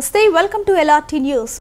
నమస్తే welcome to LRT news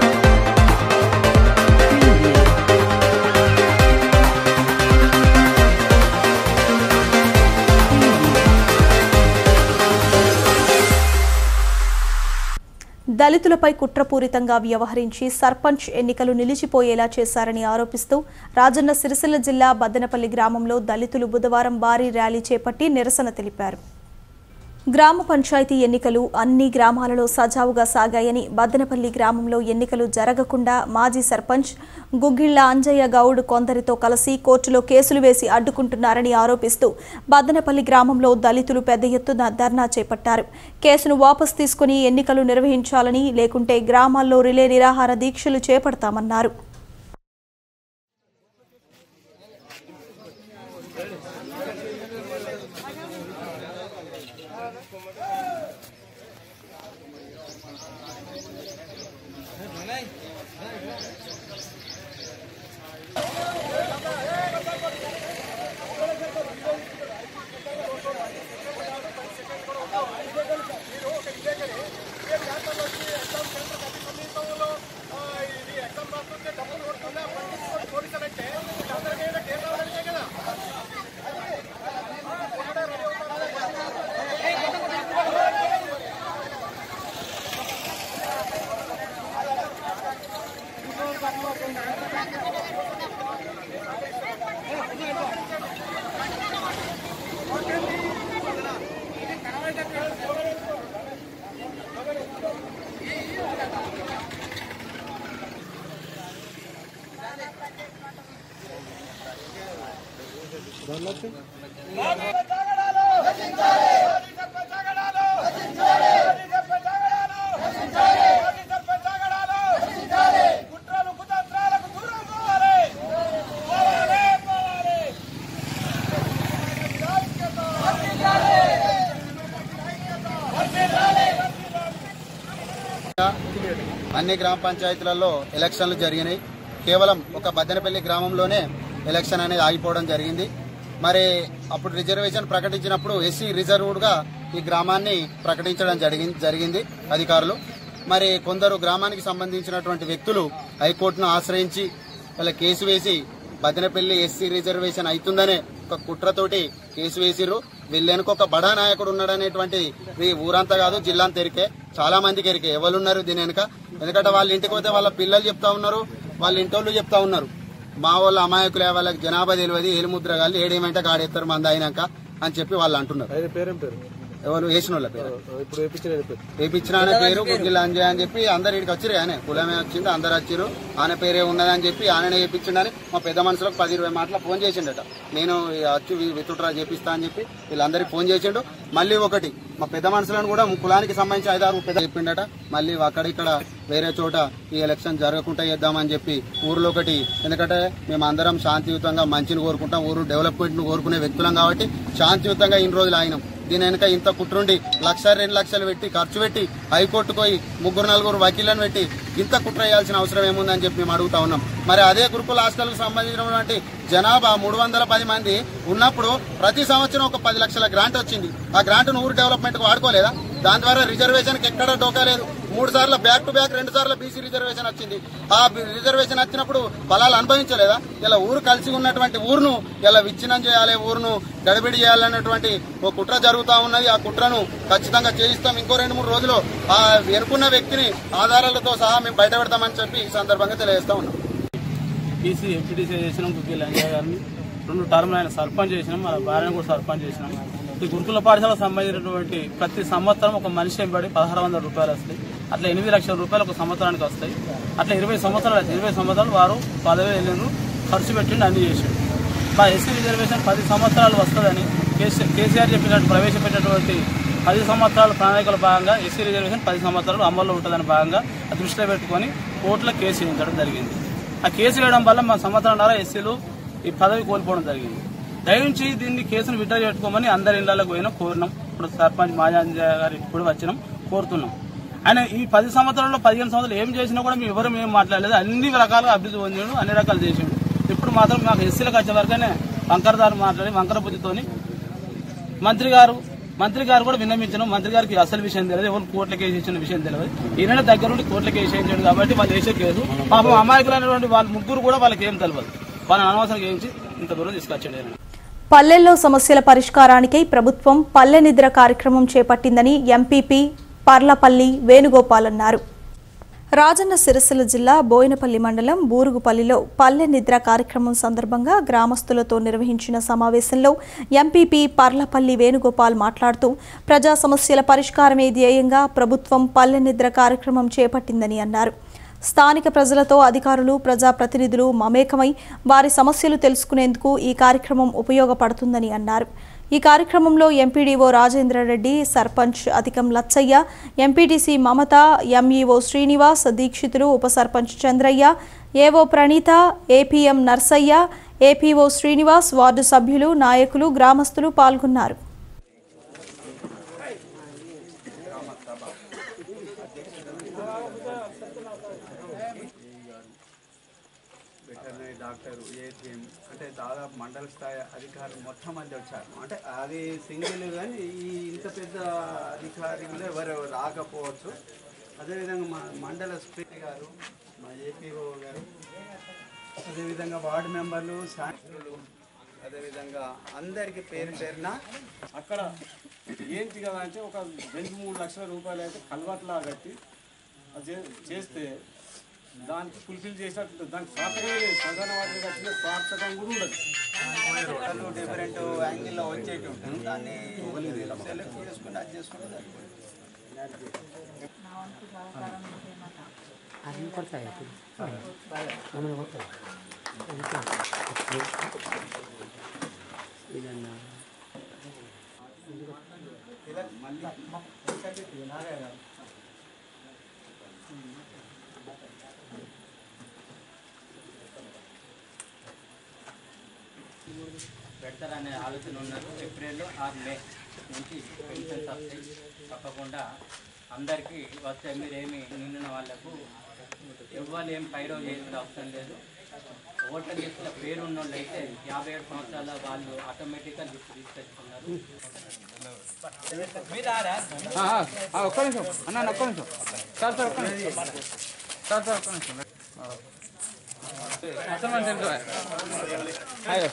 దళితులపై కుట్రపూరితంగా వ్యవహరించి సర్పంచ్ ఎన్నికలు నిలిచిపోయేలా చేశారని ఆరోపిస్తూ రాజన్న సిరిసిల్ల జిల్లా బద్దనపల్లి గ్రామంలో దళితులు బుధవారం భారీ ర్యాలీ చేపట్టి నిరసన తెలిపారు గ్రామ పంచాయతీ ఎన్నికలు అన్ని గ్రామాలలో సజావుగా సాగాయని బద్దనపల్లి గ్రామంలో ఎన్నికలు జరగకుండా మాజీ సర్పంచ్ గుగ్గిళ్ల అంజయ్య గౌడ్ కొందరితో కలిసి కోర్టులో కేసులు వేసి అడ్డుకుంటున్నారని ఆరోపిస్తూ బద్దనపల్లి గ్రామంలో దళితులు పెద్ద ఎత్తున ధర్నా చేపట్టారు కేసును వాపసు తీసుకుని ఎన్నికలు నిర్వహించాలని లేకుంటే గ్రామాల్లో రిలే నిరాహార దీక్షలు చేపడతామన్నారు కుట్రలు కుతంత్రాలకు దూరం పోవాలి పోవాలి పోవాలి అన్ని గ్రామ పంచాయతీలలో ఎలక్షన్లు జరిగినాయి కేవలం ఒక బద్దెనపల్లి గ్రామంలోనే ఎలక్షన్ అనేది ఆగిపోవడం జరిగింది మరి అప్పుడు రిజర్వేషన్ ప్రకటించినప్పుడు ఎస్సీ రిజర్వ్డ్గా ఈ గ్రామాన్ని ప్రకటించడం జరిగింది జరిగింది అధికారులు మరి కొందరు గ్రామానికి సంబంధించినటువంటి వ్యక్తులు హైకోర్టును ఆశ్రయించి వాళ్ళ కేసు వేసి బద్దెనపల్లి ఎస్సీ రిజర్వేషన్ అవుతుందనే ఒక కుట్రతోటి కేసు వేసిర్రు వీళ్ళెనక ఒక బడా నాయకుడు ఉన్నాడనేటువంటి ఈ ఊరంతా కాదు జిల్లా అంతా ఎరికే చాలా మందికి ఎరికే ఎవరున్నారు దీని వెనుక ఎందుకంటే వాళ్ళ ఇంటికి పోతే వాళ్ళ పిల్లలు చెప్తా ఉన్నారు వాళ్ళ ఇంటోళ్ళు చెప్తా ఉన్నారు మా వాళ్ళ అమాయకులే వాళ్ళకి జనాభా తెలియదు ఏలుముద్ర గాలి ఏడేమంటే గాడెత్తారు మంది అయినాక అని చెప్పి వాళ్ళు అంటున్నారు ఆయన పేరేం పేరు ఎవరు వేసిన వాళ్ళ పేరు ఇప్పుడు వేపించిన ఆయన పేరు వేపించిన ఆయన పేరు గుగ్గిల అంజయ్ అని చెప్పి అందరు ఇక్కడికి వచ్చిరు ఆయన కులమే వచ్చింది అందరు వచ్చిరు ఆయన పేరే ఉన్నదని చెప్పి ఆయననే చేపించిండని మా పెద్ద మనుషులకు పది ఇరవై మాటల ఫోన్ చేసిండట నేను వచ్చి విత్డ్రా చేపిస్తా అని చెప్పి వీళ్ళందరికీ ఫోన్ చేసిండు మళ్ళీ ఒకటి మా పెద్ద మనుషులను కూడా కులానికి సంబంధించి ఐదారు పెద్ద చెప్పిండట మళ్ళీ అక్కడ ఇక్కడ వేరే చోట ఈ ఎలక్షన్ జరగకుండా చేద్దామని చెప్పి ఊర్లో ఒకటి ఎందుకంటే మేము అందరం శాంతియుతంగా మంచిని కోరుకుంటాం ఊరు డెవలప్మెంట్ ను కోరుకునే వ్యక్తులం కాబట్టి శాంతియుతంగా ఇన్ని రోజులు ఆగినాం దీని వెనక ఇంత కుట్రుండి లక్ష రెండు లక్షలు పెట్టి ఖర్చు పెట్టి హైకోర్టుకు పోయి ముగ్గురు నలుగురు వకీలను పెట్టి ఇంత కుట్ర వేయాల్సిన అవసరం ఏముందని చెప్పి మేము అడుగుతా ఉన్నాం మరి అదే గురుకుల హాస్టల్కు సంబంధించినటువంటి జనాభా మూడు వందల పది మంది ఉన్నప్పుడు ప్రతి సంవత్సరం ఒక పది లక్షల గ్రాంట్ వచ్చింది ఆ గ్రాంట్ ఊరు డెవలప్మెంట్ కు వాడుకోలేదా దాని ద్వారా రిజర్వేషన్ కి ఎక్కడ డోకా లేదు మూడు సార్లు బ్యాక్ టు బ్యాక్ రెండు సార్లు బీసీ రిజర్వేషన్ వచ్చింది ఆ బి- రిజర్వేషన్ వచ్చినప్పుడు ఫలాలు అనుభవించలేదా ఇలా ఊరు కలిసి ఉన్నటువంటి ఊరును ఇలా విచ్ఛిన్నం చేయాలి ఊరును గడిబిడి చేయాలన్నటువంటి ఓ కుట్ర జరుగుతా ఉన్నది ఆ కుట్రను ఖచ్చితంగా చేయిస్తాం ఇంకో రెండు మూడు రోజులు ఆ ఎరుకున్న వ్యక్తిని ఆధారాలతో సహా మేము బయట పెడతామని చెప్పి ఈ సందర్భంగా తెలియజేస్తా ఉన్నాం టీసీ ఎంపీటీసీ చేసినాం గుగ్గిల్ అంజయ్ గారిని రెండు టర్మ్లు ఆయన సర్పంచ్ చేసినాం మన భార్యను కూడా సర్పంచ్ చేసినాం ఈ గురుకుల పాఠశాలకు సంబంధించినటువంటి ప్రతి సంవత్సరం ఒక మనిషి ఎంబడి పదహారు వందల రూపాయలు వస్తాయి అట్లా ఎనిమిది లక్షల రూపాయలు ఒక సంవత్సరానికి వస్తాయి అట్లా ఇరవై సంవత్సరాలు అవుతాయి. ఇరవై సంవత్సరాలు వారు పదవి వెళ్ళిండ్రు ఖర్చు పెట్టిండు అన్ని చేసిండు మా ఎస్సీ రిజర్వేషన్ పది సంవత్సరాలు వస్తుందని కేసీ కేసీఆర్ చెప్పినట్టు ప్రవేశపెట్టినటువంటి పది సంవత్సరాల ప్రణాళికల భాగంగా ఎస్సీ రిజర్వేషన్ పది సంవత్సరాలు అమల్లో ఉంటుందని భాగంగా అది దృష్టిలో పెట్టుకొని కోర్టులో కేసు వేయించడం జరిగింది ఆ కేసు వేయడం వల్ల మా సంవత్సరంన్నర ఎస్సీలు ఈ పదవి కోల్పోవడం జరిగింది దయించి దీన్ని కేసును విడ్డా పెట్టుకోమని అందరి ఇళ్లకు పోయినా కోరినాం ఇప్పుడు సర్పంచ్ మాజాంజయ్ గారి ఇప్పుడు వచ్చినాం కోరుతున్నాం ఆయన ఈ పది సంవత్సరాల్లో పదిహేను సంవత్సరాలు ఏం చేసినా కూడా మేము ఎవరు మేము మాట్లాడలేదు అన్ని రకాలుగా అభివృద్ధి పొందాడు అన్ని రకాలు చేసిండు ఇప్పుడు మాత్రం మాకు ఎస్సీలకు వచ్చే వరకనే వంకరదారు మాట్లాడి వంకర బుద్ధితోని మంత్రి గారు మంత్రి గారు కూడా విన్నమించడం మంత్రి గారికి అసలు విషయం తెలియదు ఎవరు కోట్ల కేసు ఇచ్చిన విషయం తెలియదు ఈయన దగ్గర నుండి కోట్ల కేసు వేయించాడు కాబట్టి వాళ్ళు వేసే కేసు పాపం అమాయకులైనటువంటి వాళ్ళ ముగ్గురు కూడా వాళ్ళకి ఏం తెలియదు వాళ్ళని అనవసరంగా వేయించి ఇంత దూరం తీసుకొచ్చాడు ఆయన పల్లెల్లో సమస్యల పరిష్కారానికై ప్రభుత్వం పల్లె నిద్ర కార్యక్రమం చేపట్టిందని ఎంపీపీ పర్లపల్లి వేణుగోపాల్ అన్నారు రాజన్న సిరిసిల్ల జిల్లా బోయినపల్లి మండలం బూరుగుపల్లిలో పల్లె నిద్ర కార్యక్రమం సందర్భంగా గ్రామస్తులతో నిర్వహించిన సమావేశంలో ఎంపీపీ పర్లపల్లి వేణుగోపాల్ మాట్లాడుతూ ప్రజా సమస్యల పరిష్కారమే ధ్యేయంగా ప్రభుత్వం పల్లె నిద్ర కార్యక్రమం చేపట్టిందని అన్నారు స్థానిక ప్రజలతో అధికారులు ప్రజాప్రతినిధులు మమేకమై వారి సమస్యలు తెలుసుకునేందుకు ఈ కార్యక్రమం ఉపయోగపడుతుందని అన్నారు ఈ కార్యక్రమంలో ఎంపీడీఓ రాజేంద్రరెడ్డి సర్పంచ్ అధికం లచ్చయ్య ఎంపీటీసీ మమత ఎంఈఓ శ్రీనివాస్ దీక్షితులు ఉప sarpanch Chandraiah AO Praneetha APM Narsaiah APO Srinivas ward సభ్యులు నాయకులు గ్రామస్తులు పాల్గొన్నారు వెటర్నరీ డాక్టర్ ఏటీఎం అంటే దాదాపు మండల స్థాయి అధికారులు మొత్తం మంది వచ్చారు అంటే అది సింగిల్ కానీ ఈ ఇంత పెద్ద అధికారులు ఎవరు రాకపోవచ్చు అదేవిధంగా మా మండల స్పీకర్ గారు మా ఏపీఓ గారు అదేవిధంగా వార్డు మెంబర్లు శాసకులు అదేవిధంగా అందరికీ పేరు పేరున అక్కడ ఏంటి కదా అంటే ఒక రెండు మూడు లక్షల రూపాయలు అయితే కల్వర్ట్లా కట్టి అది చే- చేస్తే దానికి ఫుల్ఫిల్ చేసినట్టు దానికి స్వార్థకమే లేదు ప్రధాన వాటిని కట్టిన స్వార్థకం కూడా ఉండదు టోటల్ డిఫరెంట్ యాంగిల్లో వచ్చేటి ఉంటుంది దాన్ని సెలెక్ట్ చేసుకుని అది చేసుకుంటే సరిపోతుంది పెడతారనే ఆలోచన ఉన్నారు ఏప్రిల్ ఆర్ మే నుంచి పెన్షన్స్ వస్తాయి తప్పకుండా అందరికీ వస్తాయి మీరేమి నిన్న వాళ్ళకు ఎవరు ఏం పైరో చేసిన అవసరం లేదు ఓట్ల లిస్టుల పేరు ఉన్న వాళ్ళు అయితే యాభై ఏడు సంవత్సరాల వాళ్ళు ఆటోమేటిక్గా లిస్ట్ తీసుకొచ్చుకున్నారు ఒక్క నిమిషం అన్న ఒక్క నిమిషం సార్ సార్ ఒక్క నిమిషం సార్ సార్ ఒక్క నిమిషం అసలు మన తెలుసు అయ్యో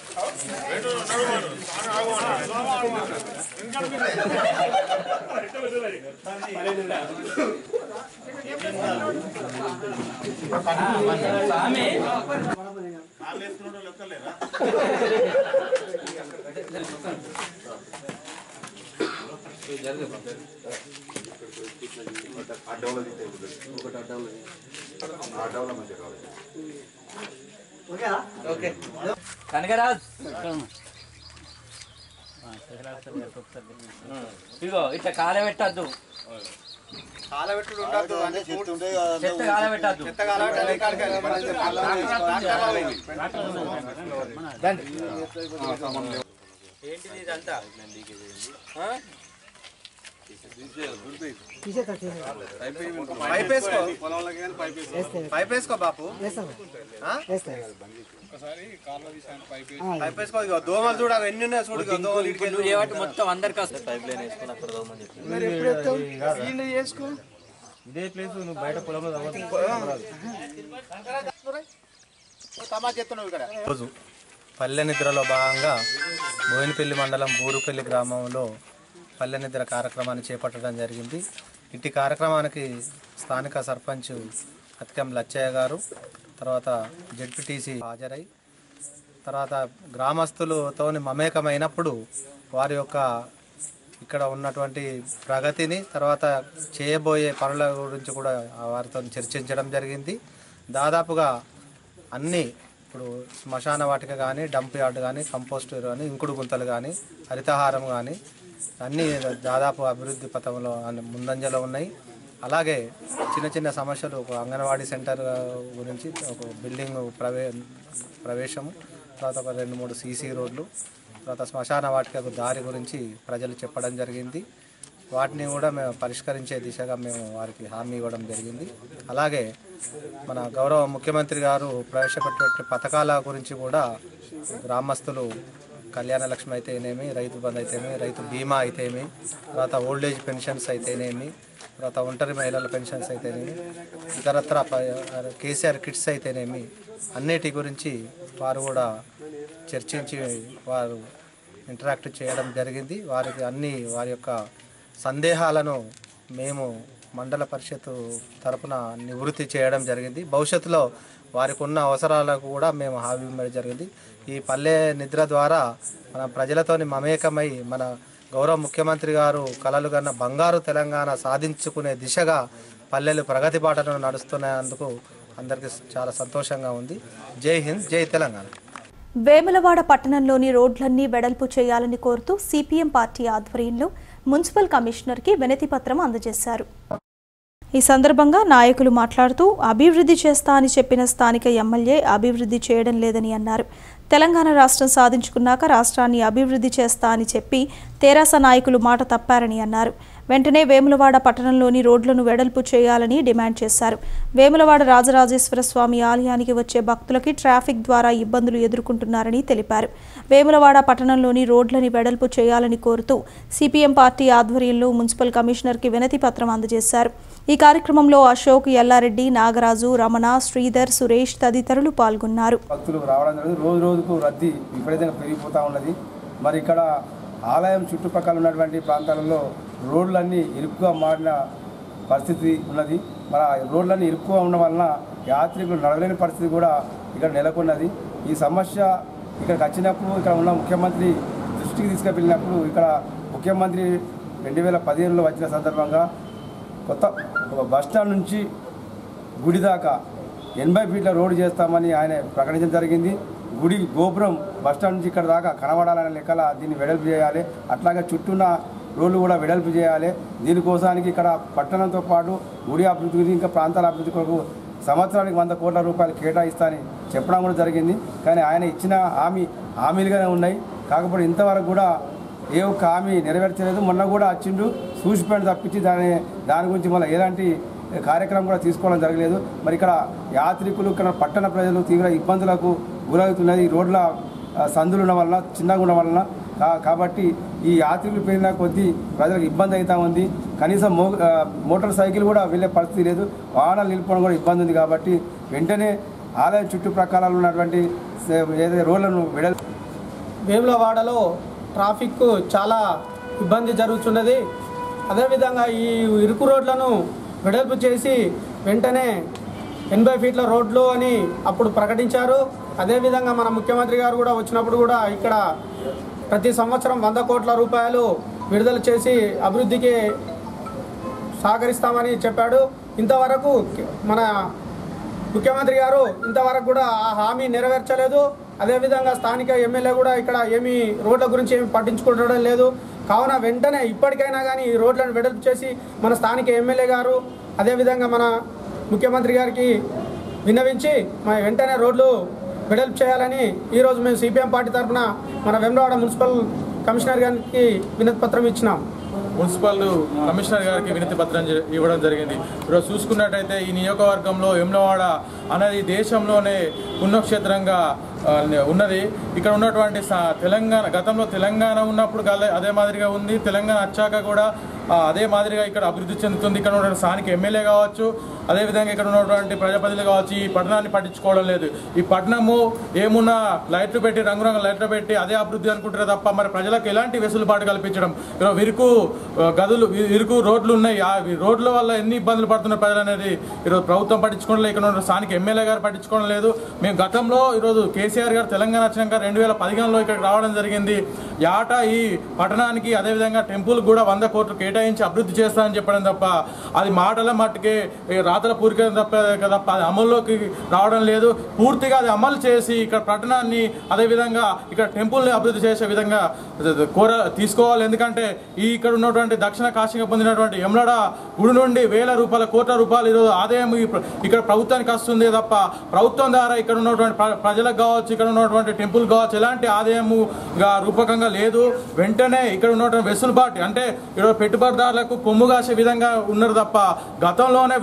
కనకరాజ్ ఇదిగో ఇట్లా కాల పెట్టద్దు కాలబెట్టుడు ఉండద్దు అంటే చెత్త కాల పెట్టద్దు చెత్త కాలబెట్టి అదే కాడికి వెళ్ళి మనది ట్రాక్టర్లో పోయింది. ఏంటిది ఇదంతా పైప్ వేసుకో పైప్ వేసుకో బాపు ఆ? పైప్ వేసుకో ఇగో దోమలు చూడ ఎన్ని ఉన్నాయి చూడు ఇగో దోమలు ఇటుకెళ్ళి నువ్వు చేయబట్టి మొత్తం అందరికి వస్తుంది పైప్ లైన్ వేసుకుని అక్కడ దోమని చెప్పి మరి ఎప్పుడు ఎత్తావు? ఈయన చేసుకో ఇదే ప్లేస్ నువ్వు బయట పొలంలో రోజు పల్లె నిద్రలో భాగంగా బోయినపల్లి మండలం బూరుపల్లి గ్రామంలో పల్లె నిద్ర కార్యక్రమాన్ని చేపట్టడం జరిగింది ఇట్టి కార్యక్రమానికి స్థానిక సర్పంచ్ అతికం లచ్చయ్య గారు తర్వాత జడ్పీటీసీ హాజరై తర్వాత గ్రామస్తులతోని మమేకమైనప్పుడు వారి యొక్క ఇక్కడ ఉన్నటువంటి ప్రగతిని తర్వాత చేయబోయే పనుల గురించి కూడా వారితో చర్చించడం జరిగింది దాదాపుగా అన్ని ఇప్పుడు శ్మశాన వాటిక కానీ డంప్ యార్డ్ కానీ కంపోస్ట్ కానీ ఇంకుడు గుంతలు కానీ హరితహారం కానీ అన్నీ దాదాపు అభివృద్ధి పథంలో అన్ని ముందంజలో ఉన్నాయి అలాగే చిన్న చిన్న సమస్యలు ఒక అంగన్వాడీ సెంటర్ గురించి ఒక బిల్డింగ్ ప్రవే ప్రవేశము తర్వాత ఒక రెండు మూడు సీసీ రోడ్లు తర్వాత శ్మశాన వాటికకు దారి గురించి ప్రజలు చెప్పడం జరిగింది వాటిని కూడా మేము పరిష్కరించే దిశగా మేము వారికి హామీ ఇవ్వడం జరిగింది అలాగే మన గౌరవ ముఖ్యమంత్రి గారు ప్రవేశపెట్టే పథకాల గురించి కూడా గ్రామస్తులు కళ్యాణ లక్ష్మి అయితేనేమి రైతు బంధు అయితేనేమి రైతు బీమా అయితేనేమి తర్వాత ఓల్డ్ ఏజ్ పెన్షన్స్ అయితేనేమి తర్వాత ఒంటరి మహిళల పెన్షన్స్ అయితేనేమి ఇతరత్ర ప- కేసీఆర్ కిట్స్ అయితేనేమి అన్నిటి గురించి వారు కూడా చర్చించి వారు ఇంటరాక్ట్ చేయడం జరిగింది వారికి అన్ని వారి యొక్క సందేహాలను మేము మండల పరిషత్ తరపున నివృత్తి చేయడం జరిగింది భవిష్యత్తులో వారికి ఉన్న అవసరాలకు కూడా మేము హామీ ఇవ్వడం జరిగింది ఈ పల్లె నిద్ర ద్వారా మన ప్రజలతోని మమేకమై మన గౌరవ ముఖ్యమంత్రి గారు కలలు కన్న బంగారు తెలంగాణ సాధించుకునే దిశగా పల్లెలు ప్రగతి బాటను నడుస్తున్నందుకు అందరికీ చాలా సంతోషంగా ఉంది జై హింద్ జై తెలంగాణ వేములవాడ పట్టణంలోని రోడ్లన్నీ వెడల్పు చేయాలని కోరుతూ సిపిఎం పార్టీ ఆధ్వర్యంలో మున్సిపల్ కమిషనర్కి వినతి పత్రం అందజేశారు ఈ సందర్భంగా నాయకులు మాట్లాడుతూ అభివృద్ధి చేస్తా అని చెప్పిన స్థానిక ఎమ్మెల్యే అభివృద్ధి చేయడం లేదని అన్నారు తెలంగాణ రాష్ట్రం సాధించుకున్నాక రాష్ట్రాన్ని అభివృద్ధి చేస్తా అని చెప్పి తెరాస నాయకులు మాట తప్పారని అన్నారు వెంటనే వేములవాడ పట్టణంలోని రోడ్లను వెడల్పు చేయాలని డిమాండ్ చేశారు వేములవాడ రాజరాజేశ్వర స్వామి ఆలయానికి వచ్చే భక్తులకి ట్రాఫిక్ ద్వారా ఇబ్బందులు ఎదుర్కొంటున్నారని తెలిపారు వేములవాడ పట్టణంలోని రోడ్లని వెడల్పు చేయాలని కోరుతూ సిపిఎం పార్టీ ఆధ్వర్యంలో మున్సిపల్ కమిషనర్కి వినతి పత్రం అందజేశారు ఈ కార్యక్రమంలో అశోక్ ఎల్లారెడ్డి నాగరాజు రమణ శ్రీధర్ సురేష్ తదితరులు పాల్గొన్నారు భక్తులు రావడం జరుగుతుంది రోజు రోజుకు రద్దీ విపరీతంగా పెరిగిపోతూ ఉన్నది మరి ఇక్కడ ఆలయం చుట్టుపక్కల ఉన్నటువంటి ప్రాంతాలలో రోడ్లన్నీ ఇరుకుగా మారిన పరిస్థితి ఉన్నది మరి ఆ రోడ్లన్నీ ఇరుకుగా ఉండడం వలన యాత్రికులు నడవలేని పరిస్థితి కూడా ఇక్కడ నెలకొన్నది ఈ సమస్య ఇక్కడికి వచ్చినప్పుడు ఇక్కడ ఉన్న ముఖ్యమంత్రి దృష్టికి తీసుకువెళ్ళినప్పుడు ఇక్కడ ముఖ్యమంత్రి రెండు వేల పదిహేనులో వచ్చిన సందర్భంగా కొత్త బస్టాండ్ నుంచి గుడి దాకా ఎనభై ఫీట్ల రోడ్డు చేస్తామని ఆయన ప్రకటించడం జరిగింది గుడి గోపురం బస్టాండ్ నుంచి ఇక్కడ దాకా కనబడాలనే లెక్కల దీన్ని వెడల్పు చేయాలి అట్లాగే చుట్టూన్న రోడ్లు కూడా వెడల్పు చేయాలి దీనికోసానికి ఇక్కడ పట్టణంతో పాటు గుడి అభివృద్ధి గురించి ఇంకా ప్రాంతాల అభివృద్ధి కొరకు సంవత్సరానికి వంద కోట్ల రూపాయలు కేటాయిస్తానని చెప్పడం కూడా జరిగింది కానీ ఆయన ఇచ్చిన హామీ హామీలుగానే ఉన్నాయి కాకపోతే ఇంతవరకు కూడా ఏ ఒక్క హామీ నెరవేర్చలేదు మొన్న కూడా వచ్చిండు చూసిపోయిన తప్పించి దాని దాని గురించి మళ్ళీ ఎలాంటి కార్యక్రమం కూడా తీసుకోవడం జరగలేదు మరి ఇక్కడ యాత్రికులు ఇక్కడ పట్టణ ప్రజలు తీవ్ర ఇబ్బందులకు గురవుతున్నది ఈ రోడ్ల ఆ, సందులు ఉండడం వలన చిన్నగా ఉండడం వలన కా- కాబట్టి ఈ యాత్రికులు పెరిగిన కొద్దీ ప్రజలకు ఇబ్బంది అవుతా ఉంది కనీసం మో ఆ, మోటార్ సైకిల్ కూడా వెళ్ళే పరిస్థితి లేదు వాహనాలు నిలుపుకోవడం కూడా ఇబ్బంది ఉంది కాబట్టి వెంటనే ఆలయ చుట్టుప్రక్కల ఉన్నటువంటి సే- ఏదైతే రోడ్లను వెడల్ వేములవాడలో ట్రాఫిక్ చాలా ఇబ్బంది జరుగుతున్నది అదేవిధంగా ఈ ఇరుకు రోడ్లను వెడల్పు చేసి వెంటనే ఎనభై ఫీట్ల రోడ్లు అని అప్పుడు ప్రకటించారు అదేవిధంగా మన ముఖ్యమంత్రి గారు కూడా వచ్చినప్పుడు కూడా ఇక్కడ ప్రతి సంవత్సరం వంద కోట్ల రూపాయలు విడుదల చేసి అభివృద్ధికి సహకరిస్తామని చెప్పాడు ఇంతవరకు మన ముఖ్యమంత్రి గారు ఇంతవరకు కూడా ఆ హామీ నెరవేర్చలేదు అదేవిధంగా స్థానిక ఎమ్మెల్యే కూడా ఇక్కడ ఏమీ రోడ్ల గురించి ఏమి పట్టించుకోవడం లేదు కావున వెంటనే ఇప్పటికైనా కానీ ఈ రోడ్లను వెడల్పు చేసి మన స్థానిక ఎమ్మెల్యే గారు అదేవిధంగా మన ముఖ్యమంత్రి గారికి విన్నవించి మన వెంటనే రోడ్లు వెడల్పు చేయాలని ఈరోజు మేము సిపిఎం పార్టీ తరఫున మన వెమ్లవాడ మున్సిపల్ కమిషనర్ గారికి వినతి పత్రం ఇచ్చినాం మున్సిపల్ కమిషనర్ గారికి వినతి పత్రం జ- ఇవ్వడం జరిగింది ఈరోజు చూసుకున్నట్టయితే ఈ నియోజకవర్గంలో ఎమ్లవాడ అనేది దేశంలోనే పుణ్యక్షేత్రంగా ఆ, ఉన్నది ఇక్కడ ఉన్నటువంటి స- తెలంగాణ గతంలో తెలంగాణ ఉన్నప్పుడు గల- అదే మాదిరిగా ఉంది తెలంగాణ వచ్చాక కూడా ఆ, అదే మాదిరిగా ఇక్కడ అభివృద్ధి చెందుతుంది ఇక్కడ ఉన్నటువంటి స్థానిక ఎమ్మెల్యే కావచ్చు అదేవిధంగా ఇక్కడ ఉన్నటువంటి ప్రజాప్రతినిధులు కావచ్చు ఈ పట్టణాన్ని పట్టించుకోవడం లేదు ఈ పట్టణము ఏమున్నా లైట్లు పెట్టి రంగురంగు లైట్లు పెట్టి అదే అభివృద్ధి అనుకుంటారు తప్ప మరి ప్రజలకు ఎలాంటి వెసులుబాటు కల్పించడం ఈరోజు విరుకు ఆ, గదులు వి- ఇరుకు రోడ్లు ఉన్నాయి ఆ వి- రోడ్ల వల్ల ఎన్ని ఇబ్బందులు పడుతున్నారు ప్రజలు అనేది ఈరోజు ప్రభుత్వం పట్టించుకోవడం లేదు ఇక్కడ ఉన్న స్థానిక ఎమ్మెల్యే గారు పట్టించుకోవడం లేదు మేము గతంలో ఈరోజు కేసీఆర్ గారు తెలంగాణ వచ్చినాక రెండు వేల పదిహేనులో ఇక్కడికి రావడం జరిగింది యాట ఈ పట్టణానికి అదేవిధంగా టెంపుల్ కూడా వంద కోట్లు కేటాయించి అభివృద్ధి చేస్తామని చెప్పడం తప్ప అది మాటల మట్టుకే ఈ రాతల పూరికం తప్ప తప్ప అది అమల్లోకి రావడం లేదు పూర్తిగా అది అమలు చేసి ఇక్కడ పట్టణాన్ని అదేవిధంగా ఇక్కడ టెంపుల్ని అభివృద్ధి చేసే విధంగా కోర తీసుకోవాలి ఎందుకంటే ఈ ఇక్కడ ఉన్నటువంటి దక్షిణ కాశీగా పొందినటువంటి యమలడ గుడి నుండి వేల రూపాయల కోట్ల రూపాయలు ఈరోజు ఆదాయం ఈ ప్ర- ఇక్కడ ప్రభుత్వానికి వస్తుంది తప్ప ప్రభుత్వం ద్వారా ఇక్కడ ఉన్నటువంటి ప్ర- ప్రజలకు కావచ్చు ఇక్కడ ఉన్నటువంటి టెంపుల్ కావచ్చు ఎలాంటి ఆదాయముగా రూపకంగా లేదు వెంటనే ఇక్కడ ఉన్నటువంటి వెసులుబాటు అంటే ఈరోజు పెట్టుబడిదారులకు కొమ్ము కాసే విధంగా ఉన్నారు తప్ప గతంలోనే వెడల్పు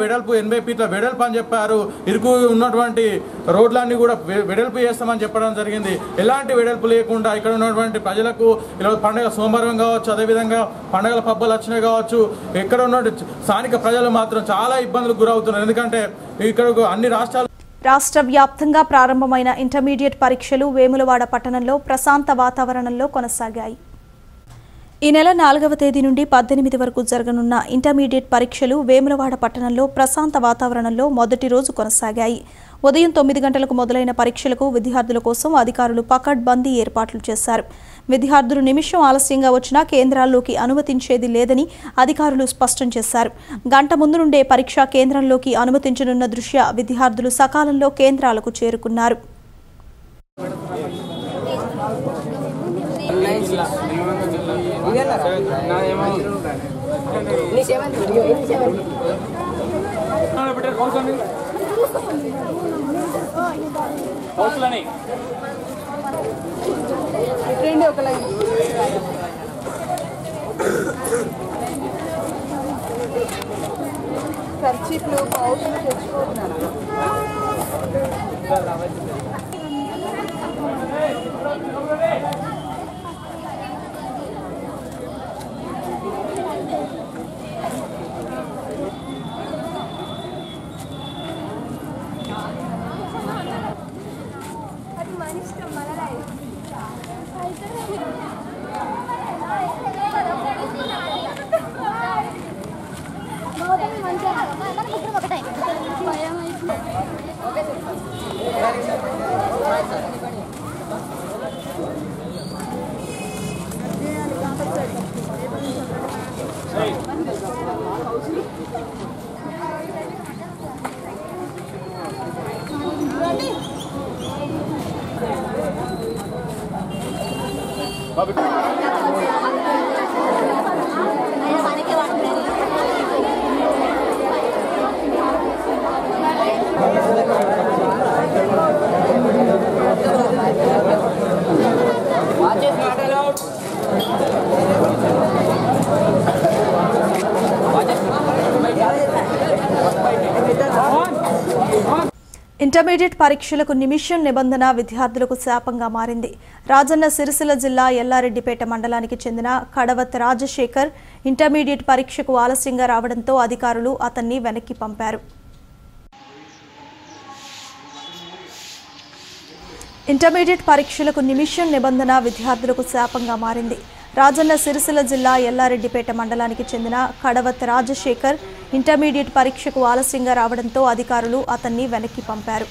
ఎనభై ఫీట్ల వెడల్పు అని చెప్పారు ఇరుకు ఉన్నటువంటి రోడ్లన్నీ కూడా వె- వెడల్పు చేస్తామని చెప్పడం జరిగింది ఎలాంటి వెడల్పు లేకుండా ఇక్కడ ఉన్నటువంటి ప్రజలకు ఈరోజు పండగ సోమవారం కావచ్చు అదేవిధంగా పండగల పబ్బలు వచ్చినాయి కావచ్చు ఇక్కడ ఉన్న స్థానిక ప్రజలు మాత్రం చాలా ఇబ్బందులకు గురవుతున్నారు ఎందుకంటే ఇక్కడ అన్ని రాష్ట్రాలు రాష్ట్ర వ్యాప్తంగా ప్రారంభమైన ఇంటర్మీడియట్ పరీక్షలు వేములవాడ పట్టణంలో ప్రశాంత వాతావరణంలో కొనసాగాయి ఈ నెల నాలుగవ తేదీ నుండి పద్దెనిమిది వరకు జరగనున్న ఇంటర్మీడియట్ పరీక్షలు వేములవాడ పట్టణంలో ప్రశాంత వాతావరణంలో మొదటి రోజు కొనసాగాయి ఉదయం తొమ్మిది గంటలకు మొదలైన పరీక్షలకు విద్యార్థుల కోసం అధికారులు పకడ్బందీ ఏర్పాట్లు చేశారు విద్యార్థులు నిమిషం ఆలస్యంగా వచ్చినా కేంద్రాల్లోకి అనుమతించేది లేదని అధికారులు స్పష్టం చేశారు గంట ముందు నుండే పరీక్షా కేంద్రంలోకి అనుమతించనున్న దృష్ట్యా విద్యార్థులు సకాలంలో కేంద్రాలకు చేరుకున్నారు ఖర్చీట్లు పౌచులు తెచ్చుకుంటున్నాను ఇంటర్మీడియట్ పరీక్షలకు నిమిషం నిబంధన విద్యార్థులకు శాపంగా మారింది రాజన్న సిరిసిల్ల జిల్లా ఎల్లారెడ్డిపేట మండలానికి చెందిన కడవత్ రాజశేఖర్ ఇంటర్మీడియట్ పరీక్షకు ఆలస్యంగా రావడంతో అధికారులు అతన్ని వెనక్కి పంపారు ఇంటర్మీడియట్ పరీక్షలకు నిమిషం నిబంధన విద్యార్థులకు శాపంగా మారింది రాజన్న సిరిసిల్ల జిల్లా ఎల్లారెడ్డిపేట మండలానికి చెందిన కడవత్ రాజశేఖర్ ఇంటర్మీడియట్ పరీక్షకు ఆలస్యంగా రావడంతో అధికారులు అతన్ని వెనక్కి పంపారు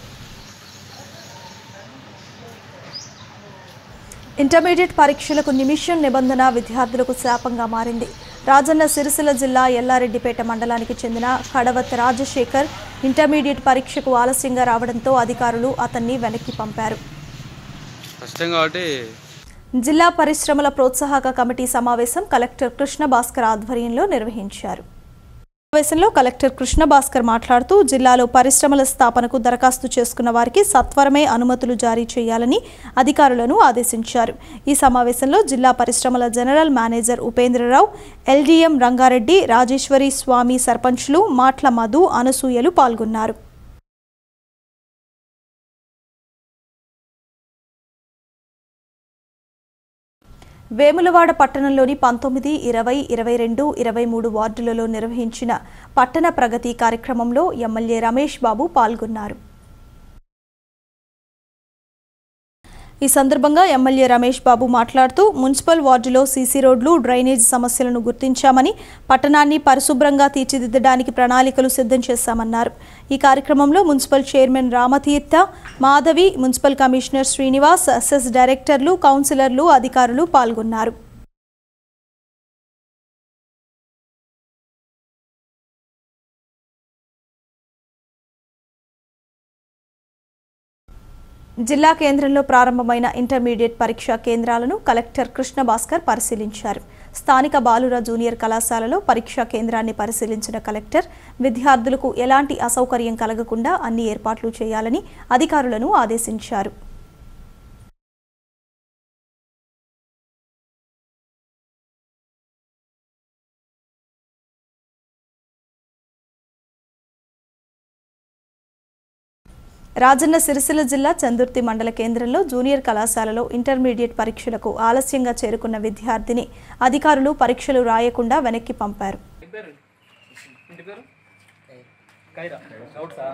ఇంటర్మీడియట్ పరీక్షలకు నిమిషం నిబంధన విద్యార్థులకు శాపంగా మారింది రాజన్న సిరిసిల్ల జిల్లా ఎల్లారెడ్డిపేట మండలానికి చెందిన కడవత్ రాజశేఖర్ ఇంటర్మీడియట్ పరీక్షకు ఆలస్యంగా రావడంతో అధికారులు అతన్ని వెనక్కి పంపారు కష్టం కాబట్టి జిల్లా పరిశ్రమల ప్రోత్సాహక కమిటీ సమావేశం కలెక్టర్ కృష్ణ భాస్కర్ ఆధ్వర్యంలో నిర్వహించారు సమావేశంలో కలెక్టర్ కృష్ణ భాస్కర్ మాట్లాడుతూ జిల్లాలో పరిశ్రమల స్థాపనకు దరఖాస్తు చేసుకున్న వారికి సత్వరమే అనుమతులు జారీ చేయాలని అధికారులను ఆదేశించారు ఈ సమావేశంలో జిల్లా పరిశ్రమల general manager Upendra Rao LDM Ranga Reddy Rajeshwari Swamy సర్పంచ్లు మాట్ల మధు అనసూయలు పాల్గొన్నారు వేములవాడ పట్టణంలోని పంతొమ్మిది ఇరవై ఇరవై రెండు ఇరవై మూడు వార్డులలో నిర్వహించిన పట్టణ ప్రగతి కార్యక్రమంలో ఎమ్మెల్యే రమేష్ బాబు పాల్గొన్నారు ఈ సందర్భంగా ఎమ్మెల్యే రమేష్ బాబు మాట్లాడుతూ మున్సిపల్ వార్డులో సీసీ రోడ్లు డ్రైనేజ్ సమస్యలను గుర్తించామని పట్టణాన్ని పరిశుభ్రంగా తీర్చిదిద్దడానికి ప్రణాళికలు సిద్ధం చేశామన్నారు ఈ కార్యక్రమంలో municipal chairman Ramatheertha Madhavi municipal commissioner Srinivas SS డైరెక్టర్లు కౌన్సిలర్లు అధికారులు పాల్గొన్నారు జిల్లా కేంద్రంలో ప్రారంభమైన ఇంటర్మీడియట్ పరీక్షా కేంద్రాలను కలెక్టర్ కృష్ణ భాస్కర్ పరిశీలించారు స్థానిక బాలుర జూనియర్ కళాశాలలో పరీక్షా కేంద్రాన్ని పరిశీలించిన కలెక్టర్ విద్యార్థులకు ఎలాంటి అసౌకర్యం కలగకుండా అన్ని ఏర్పాట్లు చేయాలని అధికారులను ఆదేశించారు రాజన్న సిరిసిల్ల జిల్లా చందుర్తి మండల కేంద్రంలో జూనియర్ కళాశాలలో ఇంటర్మీడియట్ పరీక్షలకు ఆలస్యంగా చేరుకున్న విద్యార్థిని అధికారులు పరీక్షలు రాయకుండా వెనక్కి పంపారు ఇంటి పేరు కైరా డౌట్సా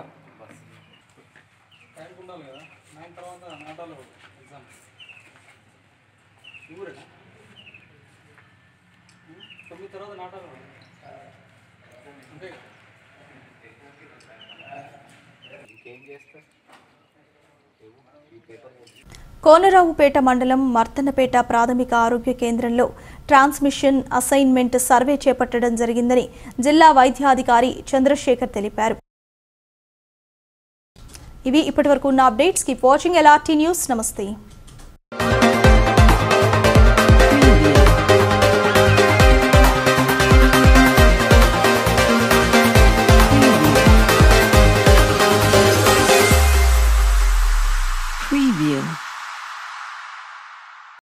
టైంకి ఉండాలి కదా నైన్ తర్వాత నాటాలు ఎగ్జామ్ ఊరేనా తొమ్మిది తర్వాత నాటాలు అంతే ఇంకేం చేస్తారు ఈ పేపర్ కోనరావుపేట మండలం మర్తనపేట ప్రాథమిక ఆరోగ్య కేంద్రంలో ట్రాన్స్మిషన్ అసైన్మెంట్ సర్వే చేపట్టడం జరిగిందని జిల్లా వైద్యాధికారి చంద్రశేఖర్ తెలిపారు ఇవి ఇప్పటివరకు ఉన్న updates keep watching LRT news నమస్తే Preview.